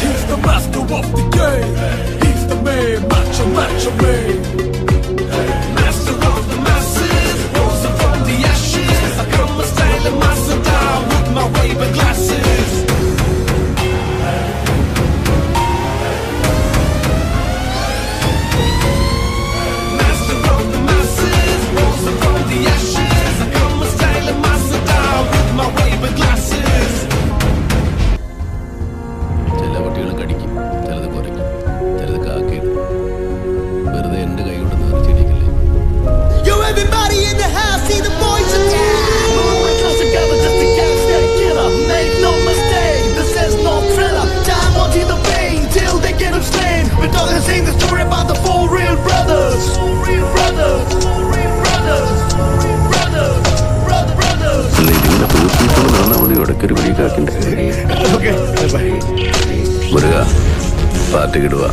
he's the master of the game. He's the man, macho, macho man. Master of the masses, risen from the ashes. I come a styling master down with my waving glasses. Master of the masses, risen from the ashes. I come a styling master down with my waving glasses. ചില കുട്ടികൾ കടിക്കും ചിലത് കുറയ്ക്കും ചിലത് കാക്കയിടും വെറുതെ എൻ്റെ കൈ കൊണ്ട് നിറച്ചിടിക്കില്ലേ Yo, everybody in the house, see the boys are down. together just to catch that killer. Make no mistake, this is no thriller. Time onto the pain till they get him slain. We're talking sing the story about the four real brothers. Four real brothers. Four real brothers. Four real brothers. Brother brothers. അല്ല ഇതിങ്ങനെ തൂക്കിയിട്ട് നടന്നാൽ മതി ഇടയ്ക്കൊരു പിടിക്കാക്കിൻ്റെ Muruga party കിടുക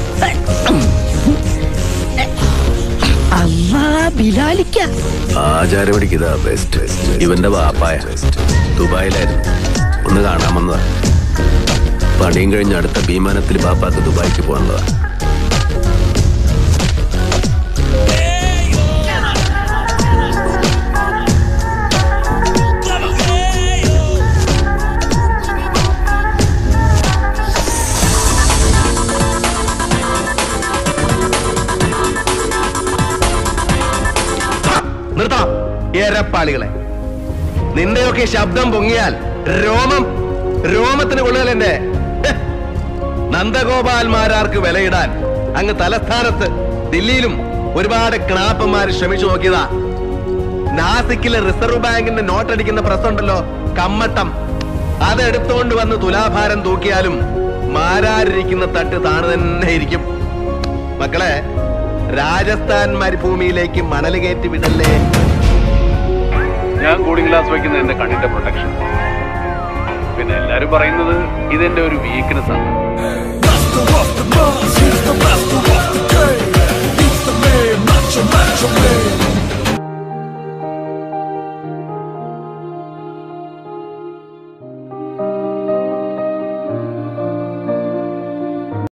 അമ്മാ ബിലാലിക്ക ആചാരപടിക്ക് ഇതാ best ഇവന്റെ വാപ്പായ ദുബായിലായിരുന്നു ഒന്ന് കാണാമെന്നതാ പണിയും കഴിഞ്ഞ് അടുത്ത വിമാനത്തിൽ ബാപ്പാക്ക് ദുബായിക്ക് പോകാനുള്ളതാ നിർത്താം എരപ്പാളികളെ നിന്റെയൊക്കെ ശബ്ദം പൊങ്ങിയാൽ രോമം രോമത്തിന് കൊള്ളുകൽ എന്നെ ഹ്. നന്ദഗോപാൽമാരാർക്ക് വിലയിടാൻ അങ്ങ് തലസ്ഥാനത്ത് ദില്ലിയിലും ഒരുപാട് ക്ലാപ്പന്മാർ ശ്രമിച്ചു നോക്കിയതാ നാസിക്കിലെ റിസർവ് ബാങ്കിന്റെ നോട്ടടിക്കുന്ന പ്രസ് ഉണ്ടല്ലോ കമ്മട്ടം അതെടുത്തുകൊണ്ട് വന്ന് തുലാഭാരം തൂക്കിയാലും മാരാരിരിക്കുന്ന തട്ട് താണു തന്നെ ഇരിക്കും മക്കളെ രാജസ്ഥാൻ മരുഭൂമിയിലേക്ക് മണൽ കയറ്റി വിടല്ലേ ഞാൻ കൂളിംഗ് ഗ്ലാസ് വയ്ക്കുന്നത് എന്റെ കണ്ണിന്റെ പ്രൊട്ടക്ഷൻ പിന്നെ എല്ലാരും പറയുന്നത് ഇതെന്റെ ഒരു വീക്ക്നെസ് ആണ് Master of the mass, he's the master of the game. He's the man, macho, macho man.